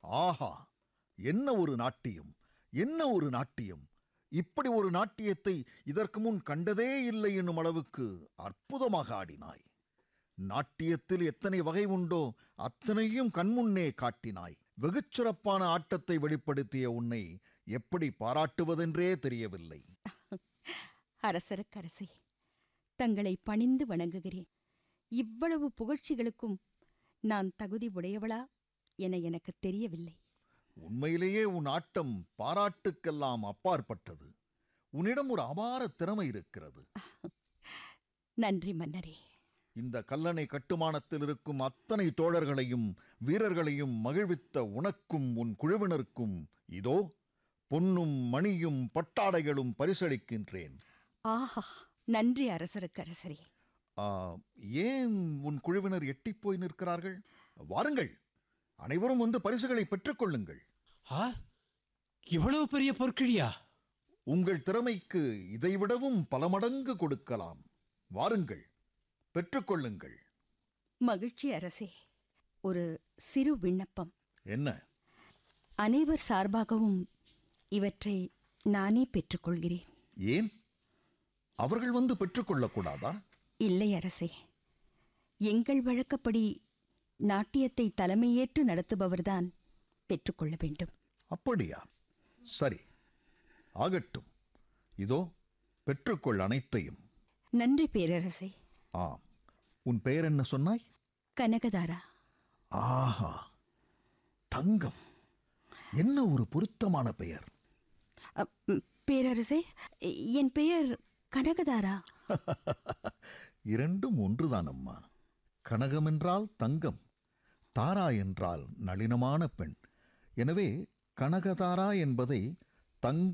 ஆஹா என்ன ஒரு நாட்டியம் என்ன ஒரு நாட்டியம் இப்படி ஒரு நாட்டியத்தை இதற்கு முன் கண்டதே இல்லை என்னும் அளவுக்கு அற்புதமாக ஆடினாய் நாட்டியத்தில் எத்தனை வகை உண்டோ அத்தனையும் கண்முன்னே காட்டினாய் வெகுச் சிறப்பான ஆட்டத்தை வெளிப்படுத்திய உன்னை எப்படி பாராட்டுவதென்றே தெரியவில்லை அரசருக்கரசே தங்களை பணிந்து வணங்குகிறேன் இவ்வளவு புகழ்ச்சிகளுக்கும் நான் தகுதி உடையவளா என எனக்கு தெரியவில்லை உண்மையிலேயே உன் ஆட்டம் பாராட்டுக்கெல்லாம் அப்பாற்பட்டது உன்னிடம் ஒரு அபார திறமை இருக்கிறது நன்றி மன்னரே இந்த கல்லணை கட்டுமானத்தில் இருக்கும் அத்தனை தோழர்களையும் வீரர்களையும் மகிழ்வித்த உனக்கும் உன் குழுவினருக்கும் இதோ பொன்னும் மணியும் பட்டாடைகளும் பரிசளிக்கின்றேன் ஆஹா நன்றி அரசருக்கரசரே ஆ, ஏன் உன் குழுவினர் எட்டிப் போய் நிற்கிறார்கள் வாருங்கள் அனைவரும் வந்து பரிசுகளை பெற்றுக்கொள்ளுங்கள் ஆ இவ்வளவு பெரிய பொற்கிழியா உங்கள் திறமைக்கு இதைவிடவும் பல மடங்கு கொடுக்கலாம் வாருங்கள் பெற்றுக்கொள்ளுங்கள் மகிழ்ச்சி அரசே ஒரு சிறு விண்ணப்பம் என்ன அனைவர் சார்பாகவும் இவற்றை நானே பெற்றுக்கொள்கிறேன் ஏன் அவர்கள் வந்து பெற்றுக்கொள்ளக்கூடாதா இல்லை அரசே எங்கள் வழக்கப்படி நாட்டியத்தை தலைமையேற்று நடத்துபவர்தான் பெற்றுக்கொள்ள வேண்டும் அப்படியா சரி ஆகட்டும் இதோ பெற்றுக்கொள் அனைத்தையும் நன்றி பேரரசே ஆம் உன் பெயர் என்ன சொன்னாய் கனகதாரா ஆஹா தங்கம் என்ன ஒரு பொருத்தமான பெயர் அ, ம், பேரரசே என் பெயர் கனகதாரா இரண்டும் ஒன்றுதான் அம்மா கனகம் என்றால் தங்கம் தாரா என்றால் நளினமான பெண் எனவே கனகதாரா என்பதை தங்க